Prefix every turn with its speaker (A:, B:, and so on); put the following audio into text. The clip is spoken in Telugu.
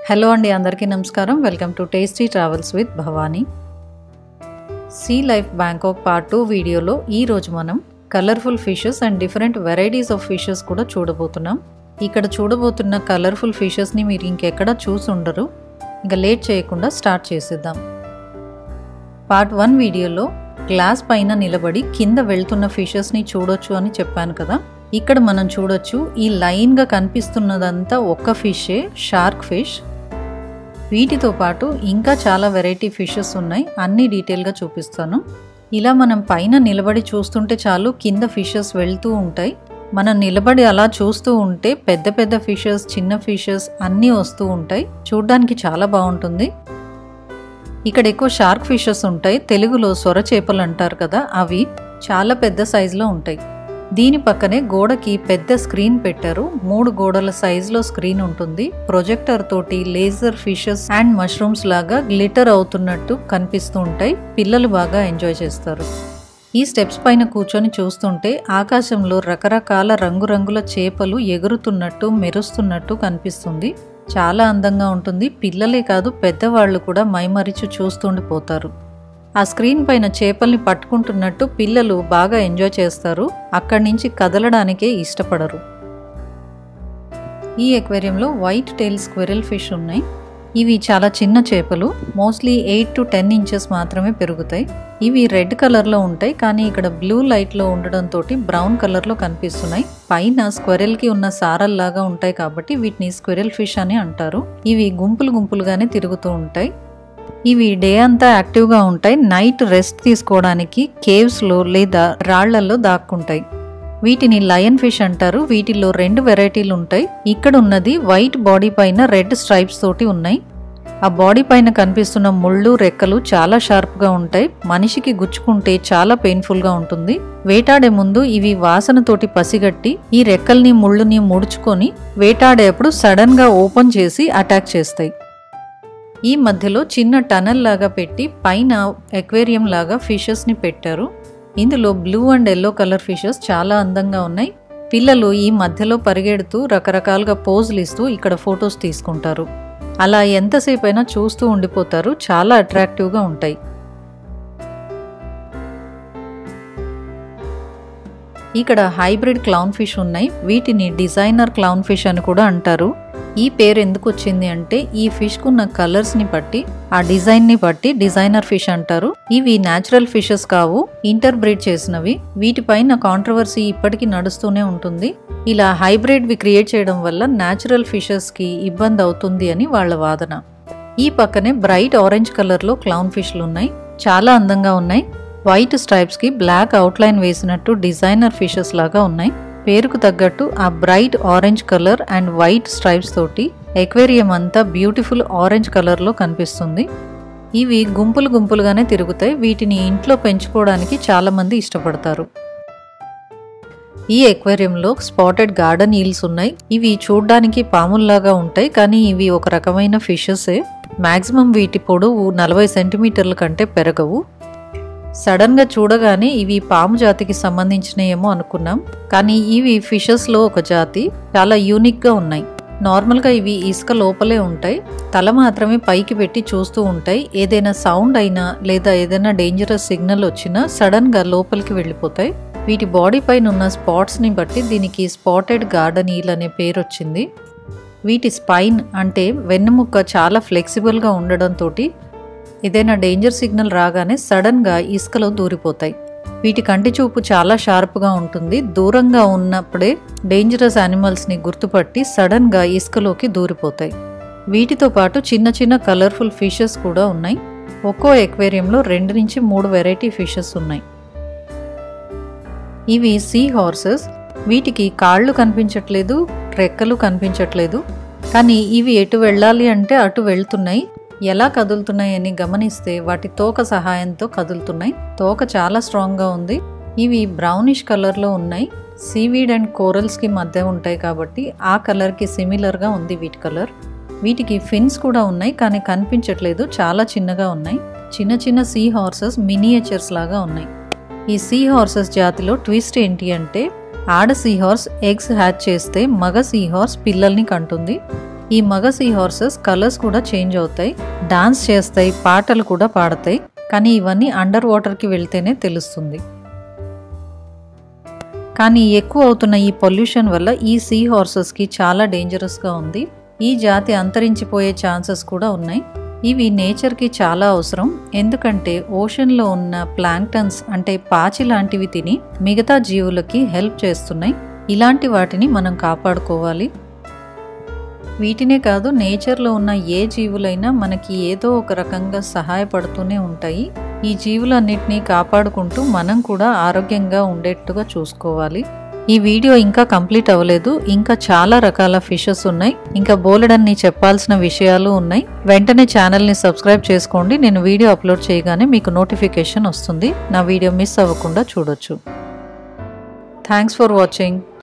A: హలో అండి అందరికీ నమస్కారం welcome to Tasty Travels with Bhavani sea life Bangkok part two వీడియోలో ఈరోజు మనం colourful fishes and different varieties of fishes కూడా చూడబోతున్నాం ఇక్కడ చూడబోతున్న కలర్ఫుల్ ఫిషెస్ని మీరు ఇంకెక్కడా చూసి ఉండరు ఇంకా లేట్ చేయకుండా స్టార్ట్ చేసేద్దాం పార్ట్ వన్ వీడియోలో గ్లాస్ పైన నిలబడి కింద వెళ్తున్న ఫిషెస్ని చూడొచ్చు అని చెప్పాను కదా ఇక్కడ మనం చూడొచ్చు ఈ లైన్గా కనిపిస్తున్నదంతా ఒక్క ఫిషే షార్క్ ఫిష్ వీటితో పాటు ఇంకా చాలా వెరైటీ ఫిషెస్ ఉన్నాయి అన్ని డీటెయిల్గా చూపిస్తాను ఇలా మనం పైన నిలబడి చూస్తుంటే చాలు కింద ఫిషెస్ వెళ్తూ ఉంటాయి మనం నిలబడి అలా చూస్తూ ఉంటే పెద్ద పెద్ద ఫిషెస్ చిన్న ఫిషెస్ అన్నీ వస్తూ ఉంటాయి చూడ్డానికి చాలా బాగుంటుంది ఇక్కడ ఎక్కువ షార్క్ ఫిషెస్ ఉంటాయి తెలుగులో సొర చేపలు అంటారు కదా అవి చాలా పెద్ద సైజులో ఉంటాయి దీని పక్కనే గోడకి పెద్ద స్క్రీన్ పెట్టారు మూడు గోడల సైజులో స్క్రీన్ ఉంటుంది ప్రొజెక్టర్ తోటి లేజర్ ఫిషెస్ అండ్ మష్రూమ్స్ లాగా గ్లిటర్ అవుతున్నట్టు కనిపిస్తూ ఉంటాయి పిల్లలు బాగా ఎంజాయ్ చేస్తారు ఈ స్టెప్స్ పైన కూర్చొని చూస్తుంటే ఆకాశంలో రకరకాల రంగురంగుల చేపలు ఎగురుతున్నట్టు మెరుస్తున్నట్టు కనిపిస్తుంది చాలా అందంగా ఉంటుంది పిల్లలే కాదు పెద్దవాళ్ళు కూడా మైమరిచి చూస్తుండిపోతారు ఆ స్క్రీన్ పైన చేపల్ని పట్టుకుంటున్నట్టు పిల్లలు బాగా ఎంజాయ్ చేస్తారు అక్కడి నుంచి కదలడానికే ఇష్టపడరు ఈ ఎక్వేరియంలో వైట్ టైల్ స్క్విరల్ ఫిష్ ఉన్నాయి ఇవి చాలా చిన్న చేపలు mostly eight to ten inches మాత్రమే పెరుగుతాయి ఇవి రెడ్ కలర్లో ఉంటాయి కానీ ఇక్కడ బ్లూ లైట్లో ఉండడంతో బ్రౌన్ కలర్లో కనిపిస్తున్నాయి పైన స్క్వెరల్కి ఉన్న సారల్లాగా ఉంటాయి కాబట్టి వీటిని స్క్విరల్ ఫిష్ అని అంటారు ఇవి గుంపులు గుంపులుగానే తిరుగుతూ ఉంటాయి ఇవి డే అంతా యాక్టివ్గా ఉంటాయి నైట్ రెస్ట్ తీసుకోవడానికి కేవ్స్లో లేదా రాళ్లల్లో దాక్కుంటాయి వీటిని లయన్ ఫిష్ అంటారు వీటిలో రెండు వెరైటీలు ఉంటాయి ఇక్కడ ఉన్నది వైట్ బాడీ పైన రెడ్ స్ట్రైప్స్ తోటి ఉన్నాయి ఆ బాడీ పైన కనిపిస్తున్న ముళ్ళు రెక్కలు చాలా షార్ప్గా ఉంటాయి మనిషికి గుచ్చుకుంటే చాలా పెయిన్ఫుల్గా ఉంటుంది వేటాడే ముందు ఇవి వాసనతోటి పసిగట్టి ఈ రెక్కల్ని ముళ్ళుని ముడుచుకొని వేటాడేప్పుడు సడన్గా ఓపెన్ చేసి అటాక్ చేస్తాయి ఈ మధ్యలో చిన్న టనల్ లాగా పెట్టి పైన ఎక్వేరియం లాగా ఫిషెస్ని పెట్టారు ఇందులో blue and yellow colour fishes చాలా అందంగా ఉన్నాయి పిల్లలు ఈ మధ్యలో పరిగెడుతూ రకరకాలుగా పోజులు ఇస్తూ ఇక్కడ ఫొటోస్ తీసుకుంటారు అలా ఎంతసేపు అయినా చూస్తూ ఉండిపోతారు చాలా అట్రాక్టివ్గా ఉంటాయి ఇక్కడ హైబ్రిడ్ క్లౌన్ ఫిష్ ఉన్నాయి వీటిని డిజైనర్ క్లౌన్ ఫిష్ అని కూడా అంటారు ఈ పేరు ఎందుకు వచ్చింది అంటే ఈ ఫిష్ కున్న కలర్స్ ని బట్టి ఆ డిజైన్ ని బట్టి డిజైనర్ ఫిష్ అంటారు ఇవి నేచురల్ ఫిషెస్ కావు ఇంటర్ బ్రీడ్ చేసినవి వీటిపైన కాంట్రవర్సీ ఇప్పటికీ నడుస్తూనే ఉంటుంది ఇలా హైబ్రిడ్ వి క్రియేట్ చేయడం వల్ల నేచురల్ ఫిషెస్ కి ఇబ్బంది అవుతుంది అని వాళ్ళ వాదన ఈ పక్కనే బ్రైట్ ఆరెంజ్ కలర్ లో క్లౌన్ ఫిష్లు ఉన్నాయి చాలా అందంగా ఉన్నాయి వైట్ స్ట్రైప్స్ కి బ్లాక్ అవుట్లైన్ వేసినట్టు డిజైనర్ ఫిషెస్ లాగా ఉన్నాయి పేరుకు తగ్గట్టు ఆ bright orange colour and white stripes తోటి ఎక్వేరియం అంతా బ్యూటిఫుల్ ఆరెంజ్ కలర్లో కనిపిస్తుంది ఇవి గుంపులు గుంపులుగానే తిరుగుతాయి వీటిని ఇంట్లో పెంచుకోవడానికి చాలామంది ఇష్టపడతారు ఈ ఎక్వేరియంలో స్పాటెడ్ గార్డెన్ ఈల్స్ ఉన్నాయి ఇవి చూడ్డానికి పాముల్లాగా ఉంటాయి కానీ ఇవి ఒక రకమైన ఫిషెసే మాక్సిమం వీటి పొడవు నలభై సెంటీమీటర్ల కంటే పెరగవు సడన్గా చూడగానే ఇవి పాము జాతికి సంబంధించినయేమో అనుకున్నాం కానీ ఇవి ఫిషెస్లో ఒక జాతి చాలా యూనిక్గా ఉన్నాయి నార్మల్గా ఇవి ఇసుక లోపలే ఉంటాయి తల మాత్రమే పైకి పెట్టి చూస్తూ ఉంటాయి ఏదైనా సౌండ్ అయినా లేదా ఏదైనా డేంజరస్ సిగ్నల్ వచ్చినా సడన్గా లోపలికి వెళ్ళిపోతాయి వీటి బాడీ పైన ఉన్న స్పాట్స్ని బట్టి దీనికి స్పాటెడ్ గార్డెన్ ఈల్ అనే పేరు వచ్చింది వీటి స్పైన్ అంటే వెన్నెముక్క చాలా ఫ్లెక్సిబుల్గా ఉండడంతో ఏదైనా డేంజర్ సిగ్నల్ రాగానే సడన్గా ఇసుకలో దూరిపోతాయి వీటి కంటి చూపు చాలా షార్ప్గా ఉంటుంది దూరంగా ఉన్నప్పుడే డేంజరస్ యానిమల్స్ని గుర్తుపట్టి సడన్గా ఇసుకలోకి దూరిపోతాయి వీటితో పాటు చిన్న చిన్న కలర్ఫుల్ ఫిషెస్ కూడా ఉన్నాయి ఒక్కో ఎక్వేరియంలో రెండు నుంచి మూడు వెరైటీ ఫిషెస్ ఉన్నాయి ఇవి సీ హార్సెస్ వీటికి కాళ్ళు కనిపించట్లేదు రెక్కలు కనిపించట్లేదు కానీ ఇవి ఎటు వెళ్ళాలి అంటే అటు వెళ్తున్నాయి ఎలా కదులుతున్నాయని గమనిస్తే వాటి తోక సహాయంతో కదులుతున్నాయి తోక చాలా స్ట్రాంగ్గా ఉంది ఇవి బ్రౌనిష్ కలర్లో ఉన్నాయి సీవీడ్ అండ్ కోరల్స్కి మధ్య ఉంటాయి కాబట్టి ఆ కలర్కి సిమిలర్గా ఉంది వీటి కలర్ వీటికి ఫిన్స్ కూడా ఉన్నాయి కానీ కనిపించట్లేదు చాలా చిన్నగా ఉన్నాయి చిన్న చిన్న సీ హార్సెస్ మినియేచర్స్ లాగా ఉన్నాయి ఈ సీ హార్సెస్ జాతిలో ట్విస్ట్ ఏంటి అంటే ఆడ సీ హార్స్ ఎగ్స్ హ్యాచ్ చేస్తే మగ సీ హార్స్ పిల్లల్ని కంటుంది ఈ మగ సీ హార్సెస్ కలర్స్ కూడా చేంజ్ అవుతాయి డాన్స్ చేస్తాయి పాటలు కూడా పాడతాయి కానీ ఇవన్నీ అండర్ వాటర్కి వెళ్తేనే తెలుస్తుంది కానీ ఎక్కువ అవుతున్న ఈ పొల్యూషన్ వల్ల ఈ సీ హార్సెస్కి చాలా డేంజరస్గా ఉంది ఈ జాతి అంతరించిపోయే ఛాన్సెస్ కూడా ఉన్నాయి ఇవి నేచర్కి చాలా అవసరం ఎందుకంటే ఓషన్లో ఉన్న ప్లాంక్టన్స్ అంటే పాచి లాంటివి తిని మిగతా జీవులకి హెల్ప్ చేస్తున్నాయి ఇలాంటి వాటిని మనం కాపాడుకోవాలి వీటినే కాదు నేచర్లో ఉన్న ఏ జీవులైనా మనకి ఏదో ఒక రకంగా సహాయపడుతూనే ఉంటాయి ఈ జీవులన్నిటినీ కాపాడుకుంటూ మనం కూడా ఆరోగ్యంగా ఉండేట్టుగా చూసుకోవాలి ఈ వీడియో ఇంకా కంప్లీట్ అవ్వలేదు ఇంకా చాలా రకాల ఫిషెస్ ఉన్నాయి ఇంకా బోలెడన్ని చెప్పాల్సిన విషయాలు ఉన్నాయి వెంటనే ఛానల్ని సబ్స్క్రైబ్ చేసుకోండి నేను వీడియో అప్లోడ్ చేయగానే మీకు నోటిఫికేషన్ వస్తుంది నా వీడియో మిస్ అవ్వకుండా చూడొచ్చు థ్యాంక్స్ ఫర్ వాచింగ్